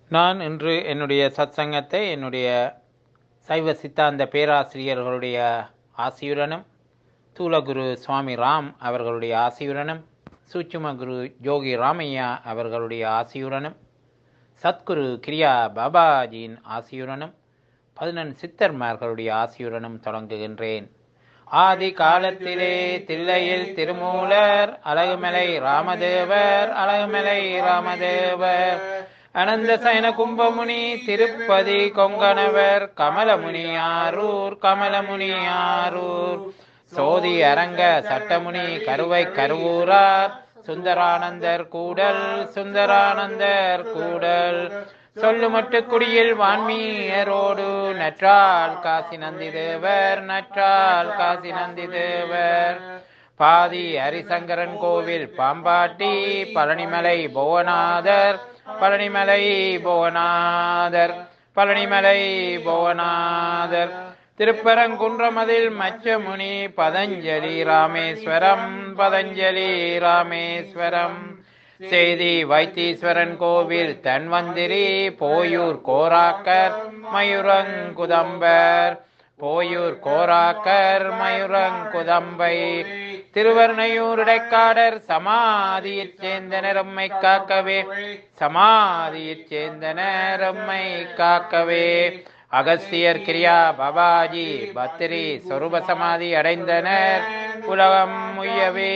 நான் இன்று என்னுடைய சத்சங்கத்தை என்னுடைய சைவ சித்தாந்த பேராசிரியர்களுடைய ஆசியுடனும் தூலகுரு சுவாமி ராம் அவர்களுடைய ஆசியுடனும் சூட்சும குரு ஜோகி ராமையா அவர்களுடைய ஆசியுடனும் சத்குரு கிரியா பாபாஜியின் ஆசியுடனும் பதினெண் சித்தர்மார்களுடைய ஆசியுடனும் தொடங்குகின்றேன் ஆதி காலத்திலே தில்லையில் திருமூலர் அழகுமலை ராமதேவர் அழகுமலை ராமதேவர் அனந்த சயன கும்பமுனி திருப்பதி கொங்கணவர் கமலமுனி ஆரூர் கமலமுனி ஆரூர் சோதி அரங்க சட்டமுனி கருவை கருவூரார் சுந்தரானந்தர் கூடல் சுந்தரானந்தர் கூடல் சொல்லுமட்டு குடியில் வான்மீயரோடு நற்றால் காசி நந்தி தேவர் நற்றால் காசி நந்தி தேவர் பாதி ஹரிசங்கரன் கோவில் பாம்பாட்டி பழனிமலை புவனாதர் பழனிமலை புவனாதர் பழனிமலை புவனாதர் திருப்பரங்குன்றமதில் மச்சமுனி பதஞ்சலி ராமேஸ்வரம் பதஞ்சலி ராமேஸ்வரம் செய்தி வைத்தீஸ்வரன் கோவில் தன்வந்திரி போயூர் கோராக்கர் மயூரங்குதம்பர் போயூர் கோராக்கர் மயூரங்குதம்பை திருவர்ணையூர் இடைக்காடர் சமாதியைச் சேர்ந்தனர் எம்மை காக்கவே சமாதியைச் சேர்ந்தனர் எம்மை காக்கவே அகஸ்தியர் கிரியா பாபாஜி பத்திரி சொரூப சமாதி அடைந்தனர் உலகம் முயவே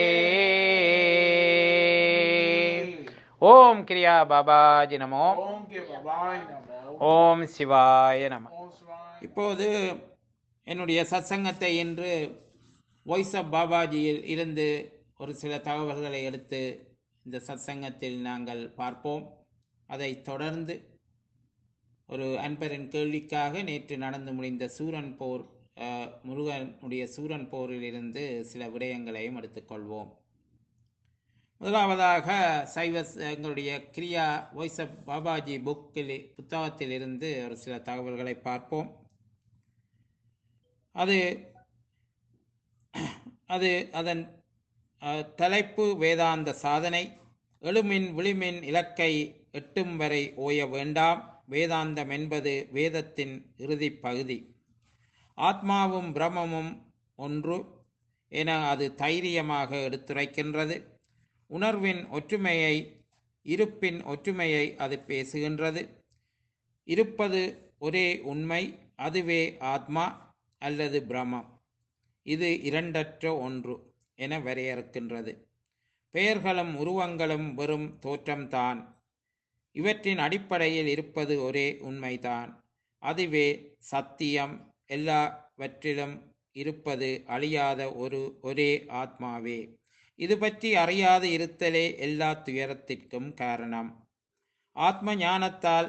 ஓம் கிரியா பாபாஜி நமோ ஓம் கே பவாய் நமோ ஓம் சிவாய நம ஓம் சிவாய் இப்போது என்னுடைய சத்சங்கத்தை இன்று வாய்ஸ் ஆஃப் பாபாஜியில் இருந்து ஒரு சில தகவல்களை எடுத்து இந்த சத்சங்கத்தில் நாங்கள் பார்ப்போம் அதைத் தொடர்ந்து ஒரு அன்பரின் கேள்விக்காக நேற்று நடந்து முடிந்த சூரன் போர் அஹ், முருகனுடைய சூரன் போரில் இருந்து சில விடயங்களையும் எடுத்துக்கொள்வோம் முதலாவதாக சைவ எங்களுடைய கிரியா வாய்ஸ் ஆஃப் பாபாஜி புக்கில் புத்தகத்தில் இருந்து ஒரு சில தகவல்களை பார்ப்போம் அது அது அதன் அஹ், தலைப்பு வேதாந்த சாதனை எழுமின் விளிமின் இலக்கை எட்டும் வரை ஓய வேண்டாம் வேதாந்தம் என்பது வேதத்தின் இறுதிப் பகுதி ஆத்மாவும் பிரம்மமும் ஒன்று என அது தைரியமாக எடுத்துரைக்கின்றது உணர்வின் ஒற்றுமையை இருப்பின் ஒற்றுமையை அது பேசுகின்றது இருப்பது ஒரே உண்மை அதுவே ஆத்மா அல்லது பிரம்மம் இது இரண்டற்ற ஒன்று என வரையறுக்கின்றது பெயர்களும் உருவங்களும் வெறும் தோற்றம்தான் இவற்றின் அடிப்படையில் இருப்பது ஒரே உண்மைதான் அதுவே சத்தியம் எல்லாவற்றிலும் இருப்பது அழியாத ஒரு ஒரே ஆத்மாவே இது பற்றி அறியாது இருத்தலே எல்லா துயரத்திற்கும் காரணம் ஆத்ம ஞானத்தால்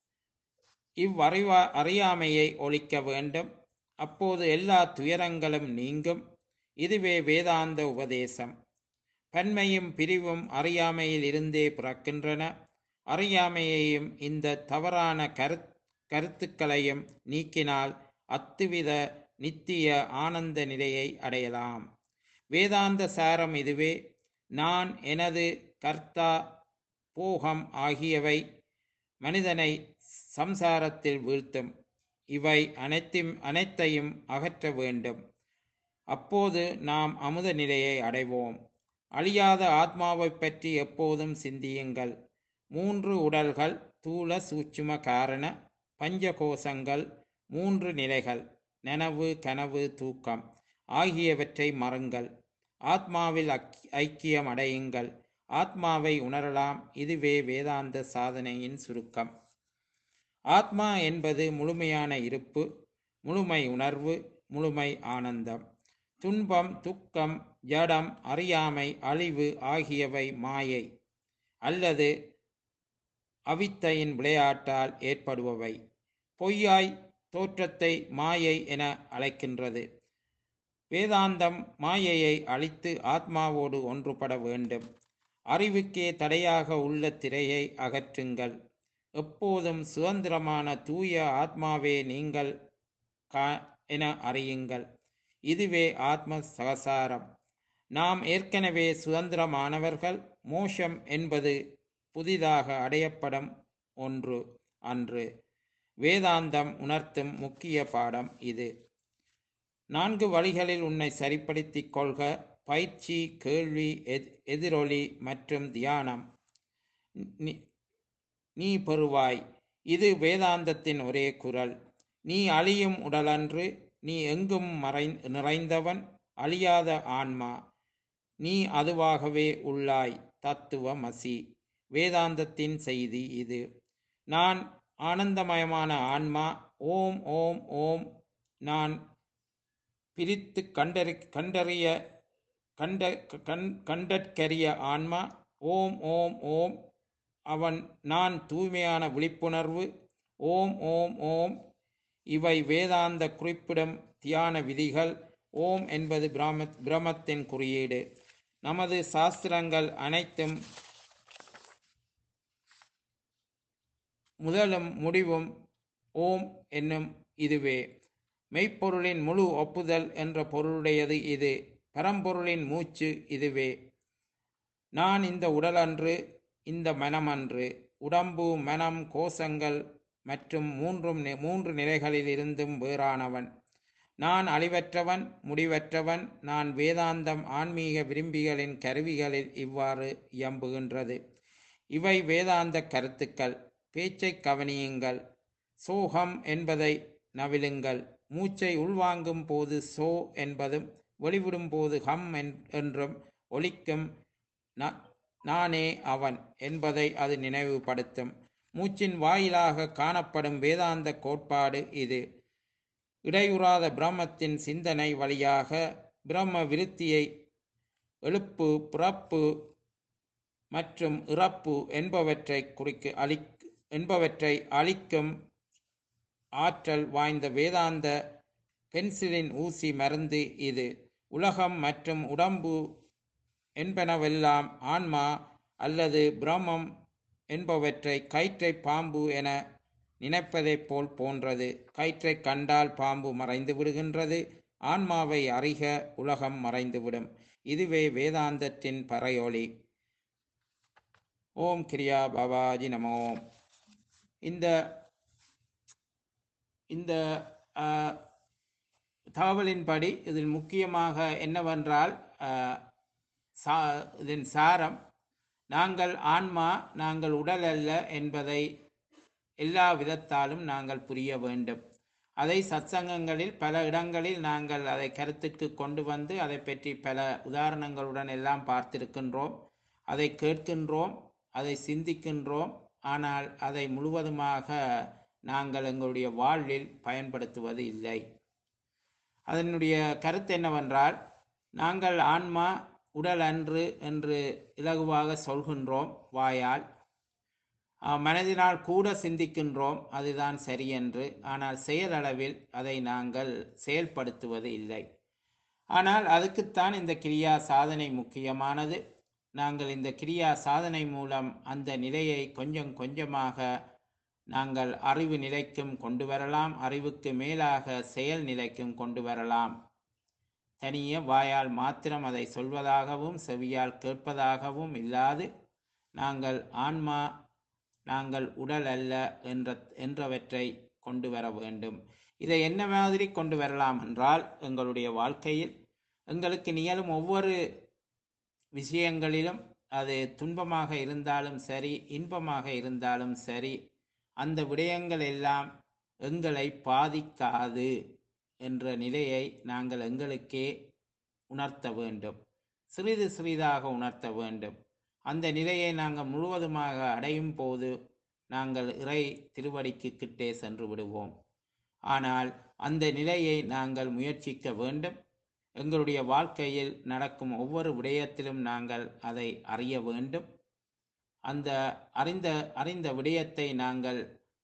இவ்வறிவா அறியாமையை ஒழிக்க வேண்டும் அப்போது எல்லா துயரங்களும் நீங்கும் இதுவே வேதாந்த உபதேசம் பன்மையும் பிரிவும் அறியாமையில் இருந்தே பிறக்கின்றன அறியாமையையும் இந்த தவறான கரு கருத்துக்களையும் நீக்கினால் அத்துவித நித்திய ஆனந்த நிலையை அடையலாம் வேதாந்த சாரம் இதுவே நான் எனது கர்த்தா போகம் ஆகியவை மனிதனை சம்சாரத்தில் வீழ்த்தும் இவை அனைத்தும் அனைத்தையும் அகற்ற வேண்டும் அப்போது நாம் அமுத நிலையை அடைவோம் அழியாத ஆத்மாவைப் பற்றி எப்போதும் சிந்தியுங்கள் மூன்று உடல்கள் தூல சூட்சும காரண பஞ்சகோசங்கள் மூன்று நிலைகள் நனவு கனவு தூக்கம் ஆகியவற்றை மறங்கள் ஆத்மாவில் அக்- ஐக்கியம் அடையுங்கள் ஆத்மாவை உணரலாம் இதுவே வேதாந்த சாதனையின் சுருக்கம் ஆத்மா என்பது முழுமையான இருப்பு முழுமை உணர்வு முழுமை ஆனந்தம் துன்பம் துக்கம் ஜடம் அறியாமை அழிவு ஆகியவை மாயை அல்லது அவித்தையின் விளையாட்டால் ஏற்படுபவை பொய்யாய் தோற்றத்தை மாயை என அழைக்கின்றது வேதாந்தம் மாயையை அழித்து ஆத்மாவோடு ஒன்றுபட வேண்டும் அறிவுக்கே தடையாக உள்ள திரையை அகற்றுங்கள் எப்போதும் சுதந்திரமான தூய ஆத்மாவே நீங்கள் கா என அறியுங்கள் இதுவே ஆத்ம சகசாரம் நாம் ஏற்கனவே சுதந்திரமானவர்கள் மோஷம் என்பது புதிதாக அடையப்படும் ஒன்று அன்று வேதாந்தம் உணர்த்தும் முக்கிய பாடம் இது நான்கு வழிகளில் உன்னை சரிப்படுத்திக் கொள்க பயிற்சி கேள்வி எத்- எதிரொலி மற்றும் தியானம் நீ- நீ பெறுவாய் இது வேதாந்தத்தின் ஒரே குரல் நீ அழியும் உடலன்று நீ எங்கும் மறை நிறைந்தவன் அழியாத ஆன்மா நீ அதுவாகவே உள்ளாய் தத்துவமசி வேதாந்தத்தின் செய்தி இது நான் ஆனந்தமயமான ஆன்மா ஓம் ஓம் ஓம் நான் பிரித்து கண்டறி கண்டறிய கண்ட கண் கண்டற்கரிய ஆன்மா ஓம் ஓம் ஓம் அவன் நான் தூய்மையான விழிப்புணர்வு ஓம் ஓம் ஓம் இவை வேதாந்த குறிப்பிடும் தியான விதிகள் ஓம் என்பது பிராம பிரமத்தின் குறியீடு நமது சாஸ்திரங்கள் அனைத்தும் முதலும் முடிவும் ஓம் என்னும் இதுவே மெய்ப்பொருளின் முழு ஒப்புதல் என்ற பொருளுடையது இது பரம்பொருளின் மூச்சு இதுவே நான் இந்த உடலன்று இந்த மனமன்று உடம்பு மனம் கோஷங்கள் மற்றும் மூன்றும் நி- மூன்று நிலைகளில் இருந்தும் வேறானவன் நான் அழிவற்றவன் முடிவற்றவன் நான் வேதாந்தம் ஆன்மீக விரும்பிகளின் கருவிகளில் இவ்வாறு இயம்புகின்றது இவை வேதாந்த கருத்துக்கள் பேச்சை கவனியுங்கள் சோகம் என்பதை நவிலுங்கள் மூச்சை உள்வாங்கும் போது சோ என்பதும் வெளிவிடும் போது ஹம் என்- என்றும் ஒலிக்கும் நா- நானே அவன் என்பதை அது நினைவுபடுத்தும் மூச்சின் வாயிலாக காணப்படும் வேதாந்த கோட்பாடு இது இடையுறாத பிரம்மத்தின் சிந்தனை வழியாக பிரம்ம விருத்தியை எழுப்பு பிறப்பு மற்றும் இறப்பு என்பவற்றை குறிக்க அளி என்பவற்றை அளிக்கும் ஆற்றல் வாய்ந்த வேதாந்த பென்சிலின் ஊசி மருந்து இது உலகம் மற்றும் உடம்பு என்பனவெல்லாம் ஆன்மா அல்லது பிரம்மம் என்பவற்றை கயிற்றை பாம்பு என நினைப்பதைப் போல் போன்றது கயிற்றை கண்டால் பாம்பு மறைந்து விடுகின்றது ஆன்மாவை அறிக உலகம் மறைந்துவிடும் இதுவே வேதாந்தத்தின் பறையொலி ஓம் கிரியா பாபாஜி நமோ இந்த இந்த ஆஹ், தகவலின்படி இதில் முக்கியமாக என்னவென்றால் ஆஹ், சா இதன் சாரம் நாங்கள் ஆன்மா நாங்கள் உடல் அல்ல என்பதை எல்லா விதத்தாலும் நாங்கள் புரிய வேண்டும் அதை சத்சங்கங்களில் பல இடங்களில் நாங்கள் அதை கருத்துக்கு கொண்டு வந்து அதை பற்றி பல உதாரணங்களுடன் எல்லாம் பார்த்திருக்கின்றோம் அதை கேட்கின்றோம் அதை சிந்திக்கின்றோம் ஆனால் அதை முழுவதுமாக நாங்கள் எங்களுடைய வாழ்வில் பயன்படுத்துவது இல்லை அதனுடைய கருத்து என்னவென்றால் நாங்கள் ஆன்மா உடல் அன்று என்று இலகுவாக சொல்கின்றோம் வாயால் ஆஹ், மனதினால் கூட சிந்திக்கின்றோம் அதுதான் சரியென்று ஆனால் செயலளவில் அதை நாங்கள் செயல்படுத்துவது இல்லை ஆனால் அதுக்குத்தான் இந்த கிரியா சாதனை முக்கியமானது நாங்கள் இந்த கிரியா சாதனை மூலம் அந்த நிலையை கொஞ்சம் கொஞ்சமாக நாங்கள் அறிவு நிலைக்கும் கொண்டு வரலாம் அறிவுக்கு மேலாக செயல் நிலைக்கும் கொண்டு வரலாம் தனியே வாயால் மாத்திரம் அதை சொல்வதாகவும் செவியால் கேட்பதாகவும் இல்லாது நாங்கள் ஆன்மா நாங்கள் உடல் அல்ல என்ற என்றவற்றை கொண்டு வர வேண்டும் இதை என்ன மாதிரி கொண்டு வரலாம் என்றால் எங்களுடைய வாழ்க்கையில் எங்களுக்கு நிகழும் ஒவ்வொரு விஷயங்களிலும் அது துன்பமாக இருந்தாலும் சரி இன்பமாக இருந்தாலும் சரி அந்த விடயங்கள் எல்லாம் எங்களை பாதிக்காது என்ற நிலையை நாங்கள் எங்களுக்கே உணர்த்த வேண்டும் சிறிது சிறிதாக உணர்த்த வேண்டும் அந்த நிலையை நாங்கள் முழுவதுமாக அடையும் போது நாங்கள் இறை திருவடிக்கு கிட்டே சென்று விடுவோம் ஆனால் அந்த நிலையை நாங்கள் முயற்சிக்க வேண்டும் எங்களுடைய வாழ்க்கையில் நடக்கும் ஒவ்வொரு விடயத்திலும் நாங்கள் அதை அறிய வேண்டும் அந்த அறிந்த அறிந்த விடயத்தை நாங்கள்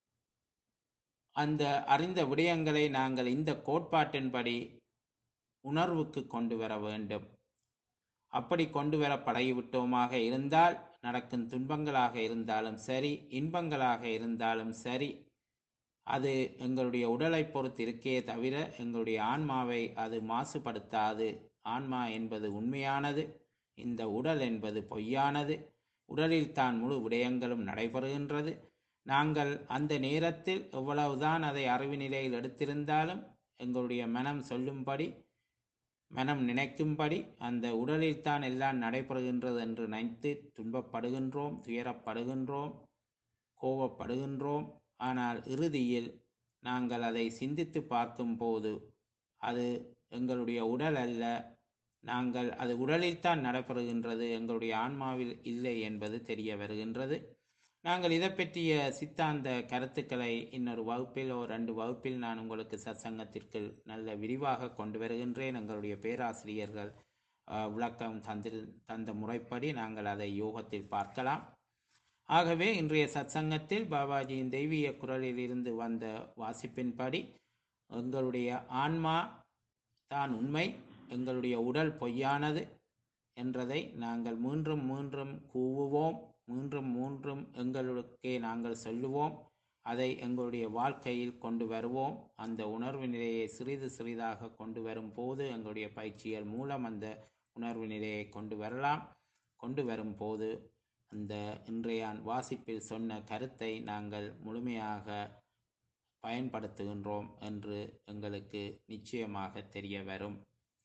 அந்த அறிந்த விடயங்களை நாங்கள் இந்த கோட்பாட்டின்படி உணர்வுக்கு கொண்டு வர வேண்டும் அப்படி கொண்டு வர பழகிவிட்டோமாக இருந்தால் நடக்கும் துன்பங்களாக இருந்தாலும் சரி இன்பங்களாக இருந்தாலும் சரி அது எங்களுடைய உடலை பொறுத்து இருக்கே தவிர எங்களுடைய ஆன்மாவை அது மாசுபடுத்தாது ஆன்மா என்பது உண்மையானது இந்த உடல் என்பது பொய்யானது உடலில் தான் முழு விடயங்களும் நடைபெறுகின்றது நாங்கள் அந்த நேரத்தில் எவ்வளவுதான் அதை அறிவு நிலையில் எடுத்திருந்தாலும் எங்களுடைய மனம் சொல்லும்படி மனம் நினைக்கும்படி அந்த உடலில் தான் எல்லாம் நடைபெறுகின்றது என்று நினைத்து துன்பப்படுகின்றோம் துயரப்படுகின்றோம் கோபப்படுகின்றோம் ஆனால் இறுதியில் நாங்கள் அதை சிந்தித்து பார்க்கும்போது அது எங்களுடைய உடல் அல்ல நாங்கள் அது உடலில் தான் நடைபெறுகின்றது எங்களுடைய ஆன்மாவில் இல்லை என்பது தெரிய வருகின்றது நாங்கள் இதை பற்றிய சித்தாந்த கருத்துக்களை இன்னொரு வகுப்பில் ஒரு ரெண்டு வகுப்பில் நான் உங்களுக்கு சத்சங்கத்திற்கு நல்ல விரிவாக கொண்டு வருகின்றேன் எங்களுடைய பேராசிரியர்கள் அஹ், விளக்கம் தந்திரு தந்த முறைப்படி நாங்கள் அதை யோகத்தில் பார்க்கலாம் ஆகவே இன்றைய சத்சங்கத்தில் பாபாஜியின் தெய்வீக குரலில் இருந்து வந்த வாசிப்பின்படி எங்களுடைய ஆன்மா தான் உண்மை எங்களுடைய உடல் பொய்யானது என்றதை நாங்கள் மூன்றும் மூன்றும் கூவுவோம் மூன்றும் மூன்றும் எங்களுக்கே நாங்கள் சொல்லுவோம் அதை எங்களுடைய வாழ்க்கையில் கொண்டு வருவோம் அந்த உணர்வு நிலையை சிறிது சிறிதாக கொண்டு வரும் போது எங்களுடைய பயிற்சிகள் மூலம் அந்த உணர்வு நிலையை கொண்டு வரலாம் கொண்டு வரும்போது அந்த இன்றைய வாசிப்பில் சொன்ன கருத்தை நாங்கள் முழுமையாக பயன்படுத்துகின்றோம் என்று எங்களுக்கு நிச்சயமாக தெரிய வரும்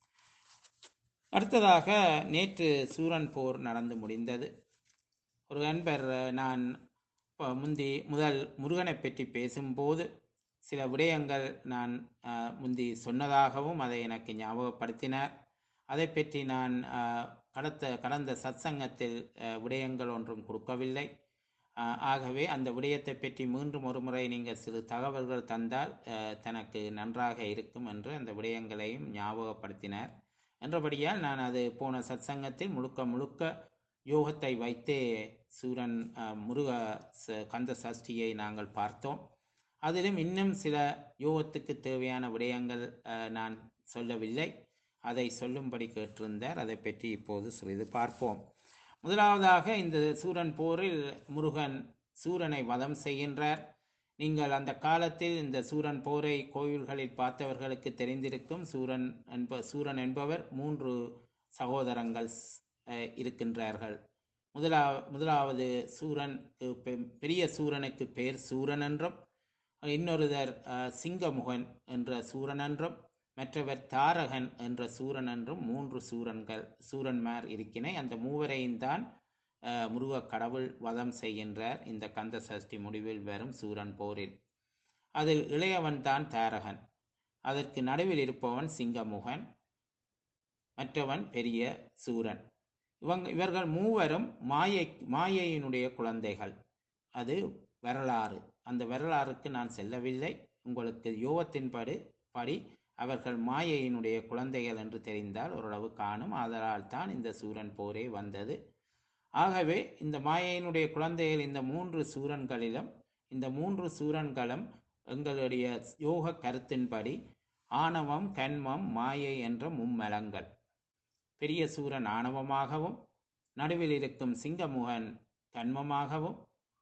அடுத்ததாக நேற்று சூரன் போர் நடந்து முடிந்தது ஒரு அன்பர் நான் ப- முந்தி முதல் முருகனை பற்றி பேசும்போது சில விடயங்கள் நான் அஹ், முந்தி சொன்னதாகவும் அதை எனக்கு ஞாபகப்படுத்தினார் அதை பற்றி நான் அஹ், கடந்த கடந்த சத்சங்கத்தில் அஹ், விடயங்கள் ஒன்றும் கொடுக்கவில்லை அஹ், ஆகவே அந்த விடயத்தை பற்றி மீண்டும் ஒரு முறை நீங்கள் சிறு தகவல்கள் தந்தால் அஹ், தனக்கு நன்றாக இருக்கும் என்று அந்த விடயங்களையும் ஞாபகப்படுத்தினார் என்றபடியால் நான் அது போன சத்சங்கத்தில் முழுக்க முழுக்க யோகத்தை வைத்தே சூரன் அஹ், முருக ச- கந்த சஷ்டியை நாங்கள் பார்த்தோம் அதிலும் இன்னும் சில யோகத்துக்கு தேவையான விடயங்கள் அஹ், நான் சொல்லவில்லை அதை சொல்லும்படி கேட்டிருந்தார் அதை பற்றி இப்போது சிறிது பார்ப்போம் முதலாவதாக இந்த சூரன் போரில் முருகன் சூரனை வதம் செய்கின்றார் நீங்கள் அந்த காலத்தில் இந்த சூரன் போரை கோயில்களில் பார்த்தவர்களுக்கு தெரிந்திருக்கும் சூரன் என்ப சூரன் என்பவர் மூன்று சகோதரங்கள் அஹ், இருக்கின்றார்கள் முதலா முதலாவது சூரன் அஹ், பெ- பெரிய சூரனுக்கு பெயர் சூரன் என்றும் இன்னொருவர் அஹ், சிங்கமுகன் என்ற சூரன் என்றும் மற்றவர் தாரகன் என்ற சூரன் என்றும் மூன்று சூரன்கள் சூரன்மார் இருக்கினை அந்த மூவரையும் தான் அஹ், முருகக் கடவுள் வதம் செய்கின்றார் இந்த கந்த சஷ்டி முடிவில் வரும் சூரன் போரில் அதில் இளையவன் தான் தாரகன் அதற்கு நடுவில் இருப்பவன் சிங்கமுகன் மற்றவன் பெரிய சூரன் இவங்க இவர்கள் மூவரும் மாயை மாயையினுடைய குழந்தைகள் அது வரலாறு அந்த வரலாறுக்கு நான் செல்லவில்லை உங்களுக்கு யோகத்தின்படி படி அவர்கள் மாயையினுடைய குழந்தைகள் என்று தெரிந்தால் ஓரளவு காணும் ஆதலால் தான் இந்த சூரன் போரே வந்தது ஆகவே இந்த மாயையினுடைய குழந்தைகள் இந்த மூன்று சூரன்களிலும் இந்த மூன்று சூரன்களும் எங்களுடைய யோக கருத்தின்படி ஆணவம் கண்மம் மாயை என்ற மும்மலங்கள் பெரிய சூரன் ஆணவமாகவும் நடுவில் இருக்கும் சிங்கமுகன் கண்மமாகவும்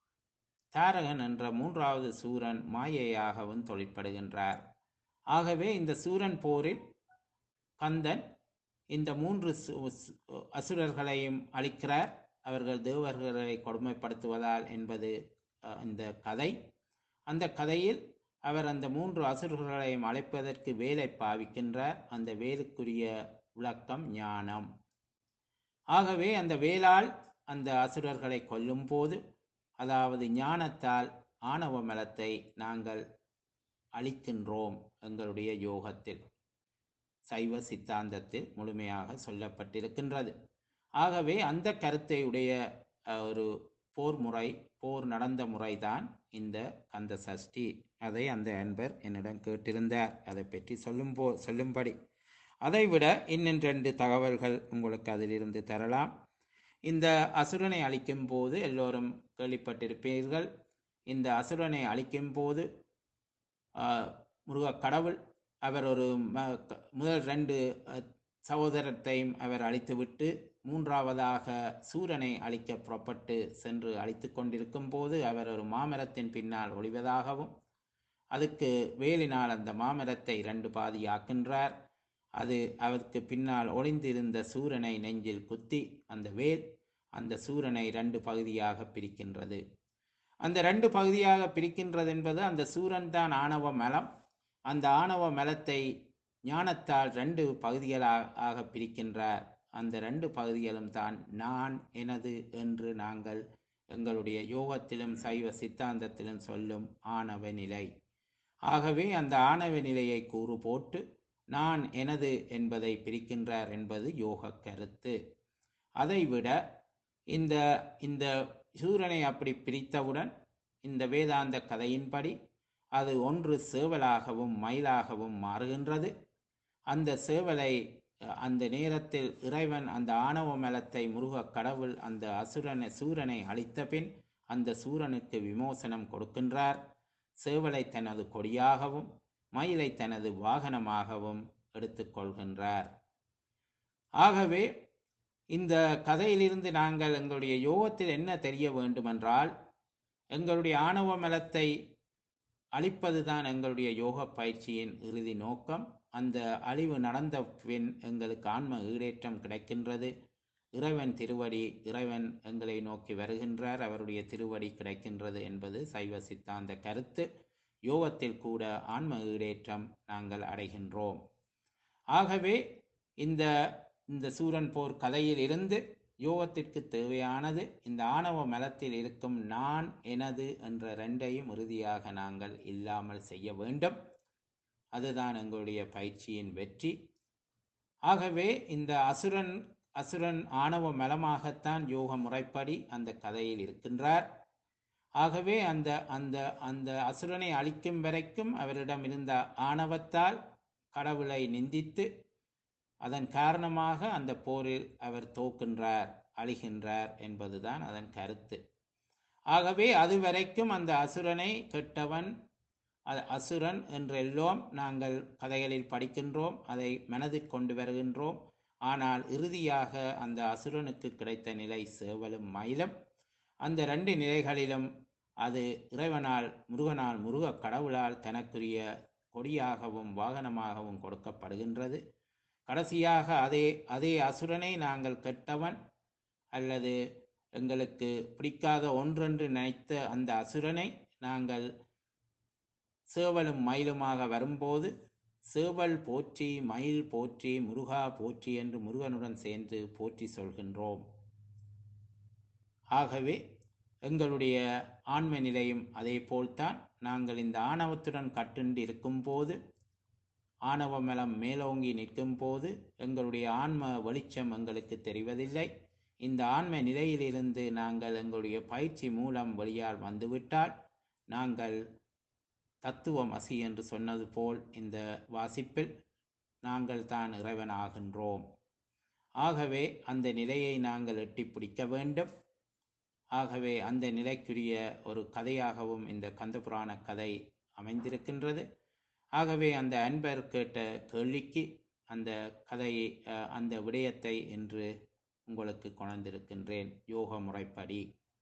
தாரகன் என்ற மூன்றாவது சூரன் மாயையாகவும் தொழிற்படுகின்றார் ஆகவே இந்த சூரன் போரில் கந்தன் இந்த மூன்று சு- சு- அசுரர்களையும் அழிக்கிறார் அவர்கள் தேவர்களை கொடுமைப்படுத்துவதால் என்பது அஹ், இந்த கதை அந்த கதையில் அவர் அந்த மூன்று அசுரர்களையும் அழைப்பதற்கு வேலை பாவிக்கின்றார் அந்த வேலுக்குரிய விளக்கம் ஞானம் ஆகவே அந்த வேலால் அந்த அசுரர்களை கொல்லும் போது அதாவது ஞானத்தால் ஆணவ மலத்தை நாங்கள் அளிக்கின்றோம் எங்களுடைய யோகத்தில் சைவ சித்தாந்தத்தில் முழுமையாக சொல்லப்பட்டிருக்கின்றது ஆகவே அந்த கருத்தை உடைய அஹ், ஒரு போர் முறை போர் நடந்த முறைதான் இந்த கந்த சஷ்டி அதை அந்த அன்பர் என்னிடம் கேட்டிருந்தார் அதை பற்றி சொல்லும் போ சொல்லும்படி அதைவிட இன்னும் ரெண்டு தகவல்கள் உங்களுக்கு அதிலிருந்து தரலாம் இந்த அசுரனை அழிக்கும் போது எல்லோரும் கேள்விப்பட்டிருப்பீர்கள் இந்த அசுரனை அழிக்கும் போது ஆஹ், முருக கடவுள் அவர் ஒரு ம- க- முதல் ரெண்டு அஹ், சகோதரத்தையும் அவர் அழித்துவிட்டு மூன்றாவதாக சூரனை அழிக்க புறப்பட்டு சென்று அழித்து கொண்டிருக்கும் போது அவர் ஒரு மாமரத்தின் பின்னால் ஒளிவதாகவும் அதுக்கு வேலினால் அந்த மாமரத்தை இரண்டு பாதியாக்கின்றார் அது அவருக்கு பின்னால் ஒளிந்திருந்த சூரனை நெஞ்சில் குத்தி அந்த வேல் அந்த சூரனை இரண்டு பகுதியாக பிரிக்கின்றது அந்த ரெண்டு பகுதியாக பிரிக்கின்றது என்பது அந்த சூரன் தான் ஆணவ மலம் அந்த ஆணவ மலத்தை ஞானத்தால் ரெண்டு பகுதிகளாக ஆக பிரிக்கின்றார் அந்த ரெண்டு பகுதிகளும் தான் நான் எனது என்று நாங்கள் எங்களுடைய யோகத்திலும் சைவ சித்தாந்தத்திலும் சொல்லும் ஆணவ நிலை ஆகவே அந்த ஆணவ நிலையை கூறு போட்டு நான் எனது என்பதை பிரிக்கின்றார் என்பது யோக கருத்து அதைவிட இந்த இந்த சூரனை அப்படி பிரித்தவுடன் இந்த வேதாந்த கதையின்படி அது ஒன்று சேவலாகவும் மயிலாகவும் மாறுகின்றது அந்த சேவலை அஹ், அந்த நேரத்தில் இறைவன் அந்த ஆணவ மலத்தை முருக கடவுள் அந்த அசுரனை சூரனை அழித்த பின் அந்த சூரனுக்கு விமோசனம் கொடுக்கின்றார் சேவலை தனது கொடியாகவும் மயிலை தனது வாகனமாகவும் எடுத்துக்கொள்கின்றார் ஆகவே இந்த கதையிலிருந்து நாங்கள் எங்களுடைய யோகத்தில் என்ன தெரிய வேண்டுமென்றால் எங்களுடைய ஆணவ மலத்தை அழிப்பதுதான் எங்களுடைய யோக பயிற்சியின் இறுதி நோக்கம் அந்த அழிவு நடந்த பின் எங்களுக்கு ஆன்ம ஈடேற்றம் கிடைக்கின்றது இறைவன் திருவடி இறைவன் எங்களை நோக்கி வருகின்றார் அவருடைய திருவடி கிடைக்கின்றது என்பது சைவ சித்தாந்த கருத்து யோகத்தில் கூட ஆன்ம ஈடேற்றம் நாங்கள் அடைகின்றோம் ஆகவே இந்த இந்த சூரன் போர் கதையில் இருந்து யோகத்திற்கு தேவையானது இந்த ஆணவ மலத்தில் இருக்கும் நான் எனது என்ற ரெண்டையும் இறுதியாக நாங்கள் இல்லாமல் செய்ய வேண்டும் அதுதான் எங்களுடைய பயிற்சியின் வெற்றி ஆகவே இந்த அசுரன் அசுரன் ஆணவ மலமாகத்தான் யோக முறைப்படி அந்த கதையில் இருக்கின்றார் ஆகவே அந்த அந்த அந்த அசுரனை அழிக்கும் வரைக்கும் அவரிடம் இருந்த ஆணவத்தால் கடவுளை நிந்தித்து அதன் காரணமாக அந்த போரில் அவர் தோக்கின்றார் அழிகின்றார் என்பதுதான் அதன் கருத்து ஆகவே அதுவரைக்கும் அந்த அசுரனை கெட்டவன் அ- அசுரன் என்றெல்லாம் நாங்கள் கதைகளில் படிக்கின்றோம் அதை மனதில் கொண்டு வருகின்றோம் ஆனால் இறுதியாக அந்த அசுரனுக்கு கிடைத்த நிலை சேவலும் மயிலும் அந்த ரெண்டு நிலைகளிலும் அது இறைவனால் முருகனால் முருக கடவுளால் தனக்குரிய கொடியாகவும் வாகனமாகவும் கொடுக்கப்படுகின்றது கடைசியாக அதே அதே அசுரனை நாங்கள் கெட்டவன் அல்லது எங்களுக்கு பிடிக்காத ஒன்றென்று நினைத்த அந்த அசுரனை நாங்கள் சேவலும் மயிலுமாக வரும்போது சேவல் போற்றி மயில் போற்றி முருகா போற்றி என்று முருகனுடன் சேர்ந்து போற்றி சொல்கின்றோம் ஆகவே எங்களுடைய ஆன்ம நிலையும் அதே போல்தான் நாங்கள் இந்த ஆணவத்துடன் கட்டுண்டு இருக்கும்போது ஆணவ மலம் மேலோங்கி நிற்கும் போது எங்களுடைய ஆன்ம வெளிச்சம் எங்களுக்கு தெரிவதில்லை இந்த ஆன்ம நிலையிலிருந்து நாங்கள் எங்களுடைய பயிற்சி மூலம் வெளியால் வந்துவிட்டால் நாங்கள் தத்துவம் அசி என்று சொன்னது போல் இந்த வாசிப்பில் நாங்கள் தான் இறைவனாகின்றோம் ஆகவே அந்த நிலையை நாங்கள் எட்டி பிடிக்க வேண்டும் ஆகவே அந்த நிலைக்குரிய ஒரு கதையாகவும் இந்த கந்தபுராண கதை அமைந்திருக்கின்றது ஆகவே அந்த அன்பர் கேட்ட கேள்விக்கு அந்த கதையை அஹ், அந்த விடயத்தை என்று உங்களுக்கு கொணர்ந்திருக்கின்றேன் யோக முறைப்படி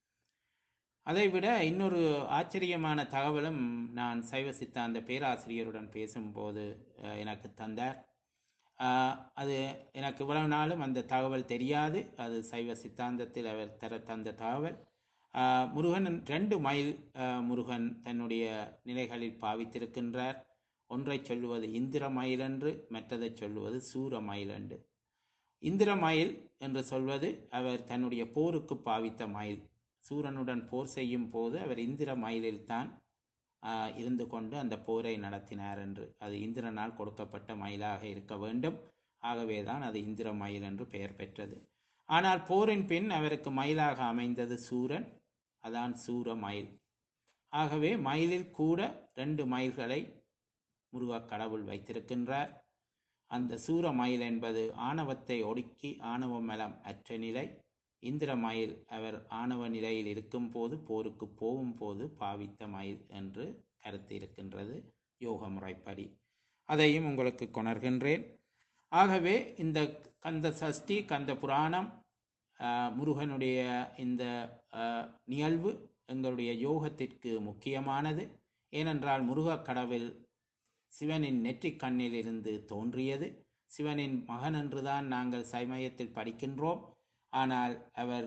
அதைவிட இன்னொரு ஆச்சரியமான தகவலும் நான் சைவ சித்தாந்த பேராசிரியருடன் பேசும்போது அஹ், எனக்கு தந்தார் அஹ், அது எனக்கு இவ்வளவு நாளும் அந்த தகவல் தெரியாது அது சைவ சித்தாந்தத்தில் அவர் தர தந்த தகவல் அஹ், முருகன் ரெண்டு மைல் அஹ், முருகன் தன்னுடைய நிலைகளில் பாவித்திருக்கின்றார் ஒன்றை சொல்லுவது இந்திர மயில் என்று மற்றதை சொல்லுவது சூர மயில் என்று இந்திர மயில் என்று சொல்வது அவர் தன்னுடைய போருக்கு பாவித்த மயில் சூரனுடன் போர் செய்யும் போது அவர் இந்திர மயிலில் தான் ஆஹ், இருந்து கொண்டு அந்த போரை நடத்தினார் என்று அது இந்திரனால் கொடுக்கப்பட்ட மயிலாக இருக்க வேண்டும் ஆகவேதான் அது இந்திர மயில் என்று பெயர் பெற்றது ஆனால் போரின் பின் அவருக்கு மயிலாக அமைந்தது சூரன் அதான் சூர மயில் ஆகவே மயிலில் கூட ரெண்டு மயில்களை முருகக் கடவுள் வைத்திருக்கின்றார் அந்த சூர மயில் என்பது ஆணவத்தை ஒடுக்கி ஆணவ மலம் அற்ற நிலை இந்திர மயில் அவர் ஆணவ நிலையில் இருக்கும் போது போருக்கு போகும் போது பாவித்த மயில் என்று கருத்து இருக்கின்றது யோக முறைப்படி அதையும் உங்களுக்கு கொணர்கின்றேன் ஆகவே இந்த கந்த சஷ்டி கந்த புராணம் ஆஹ், முருகனுடைய இந்த ஆஹ், நிகழ்வு எங்களுடைய யோகத்திற்கு முக்கியமானது ஏனென்றால் முருகக் கடவுள் சிவனின் நெற்றிக் கண்ணில் இருந்து தோன்றியது சிவனின் மகன் என்றுதான் நாங்கள் சமயத்தில் படிக்கின்றோம் ஆனால் அவர்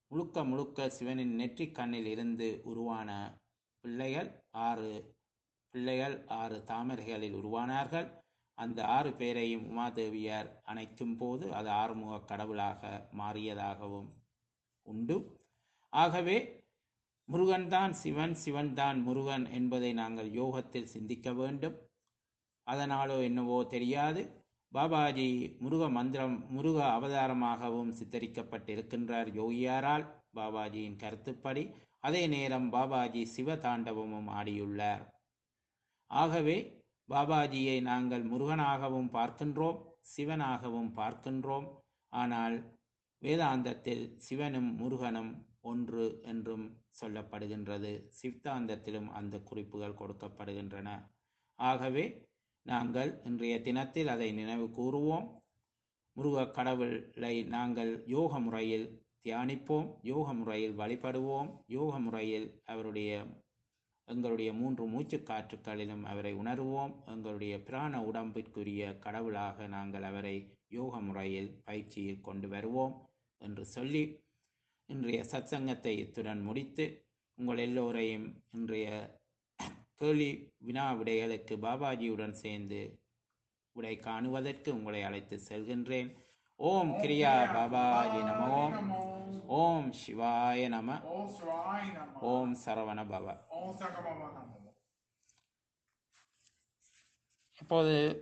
முழுக்க முழுக்க சிவனின் நெற்றிக் கண்ணில் இருந்து உருவான பிள்ளைகள் ஆறு பிள்ளைகள் ஆறு தாமரைகளில் உருவானார்கள் அந்த ஆறு பேரையும் உமாதேவியார் அணைக்கும் போது அது ஆறுமுக கடவுளாக மாறியதாகவும் உண்டு ஆகவே முருகன்தான் சிவன் சிவன்தான் முருகன் என்பதை நாங்கள் யோகத்தில் சிந்திக்க வேண்டும் அதனாலோ என்னவோ தெரியாது பாபாஜி முருக மந்திரம் முருக அவதாரமாகவும் சித்தரிக்கப்பட்டிருக்கின்றார் யோகியாரால் பாபாஜியின் கருத்துப்படி அதே நேரம் பாபாஜி சிவ தாண்டவமும் ஆடியுள்ளார் ஆகவே பாபாஜியை நாங்கள் முருகனாகவும் பார்க்கின்றோம் சிவனாகவும் பார்க்கின்றோம் ஆனால் வேதாந்தத்தில் சிவனும் முருகனும் ஒன்று என்றும் சொல்லப்படுகின்றது சித்தாந்தத்திலும் அந்த குறிப்புகள் கொடுக்கப்படுகின்றன ஆகவே நாங்கள் இன்றைய தினத்தில் அதை நினைவு கூறுவோம் முருக கடவுளை நாங்கள் யோக முறையில் தியானிப்போம் யோக முறையில் வழிபடுவோம் யோக முறையில் அவருடைய எங்களுடைய மூன்று மூச்சு காற்றுக்களிலும் அவரை உணர்வோம் எங்களுடைய பிராண உடம்பிற்குரிய கடவுளாக நாங்கள் அவரை யோக முறையில் பயிற்சியில் கொண்டு வருவோம் என்று சொல்லி இன்றைய சத்சங்கத்தை இத்துடன் முடித்து உங்கள் எல்லோரையும் இன்றைய கேள்வி வினா விடைகளுக்கு பாபாஜியுடன் சேர்ந்து விடை காணுவதற்கு உங்களை அழைத்து செல்கின்றேன் ஓம் கிரியா பாபாஜி நம ஓம் ஓம் சிவாய நம ஓம் சிவாய் நம ஓம் சரவண பவ ஓம் சகமம நம இப்போது